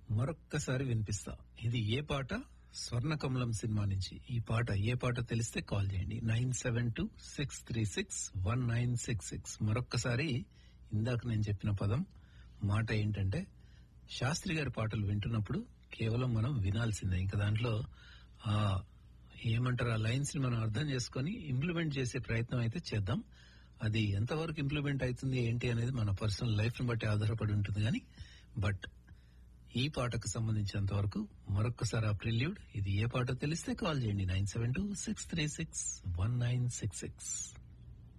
మరొక్కసారి వినిపిస్తా ఇది ఏ పాట స్వర్ణకమలం సినిమా నుంచి ఈ పాట ఏ పాట తెలిస్తే కాల్ చేయండి nine seven two six three six one nine six six మరొక్కసారి ఇందాక నేను చెప్పిన పదం మాట ఏంటంటే శాస్త్రి గారి పాటలు వింటున్నప్పుడు కేవలం మనం వినాల్సిందే ఇంకా దాంట్లో ఆ ఏమంటారు ఆ లైన్స్ ని మనం అర్థం చేసుకొని ఇంప్లిమెంట్ చేసే ప్రయత్నం అయితే చేద్దాం అది ఎంతవరకు ఇంప్లిమెంట్ అవుతుంది ఏంటి అనేది మన పర్సనల్ లైఫ్ ని బట్టి ఆధారపడి ఉంటుంది కానీ బట్ ఈ పాటకు సంబంధించినంత వరకు మరొకసారి ఆ ప్రిల్యూడ్ ఇది ఏ పాట తెలిస్తే కాల్ చేయండి nine seven two six three six one nine six six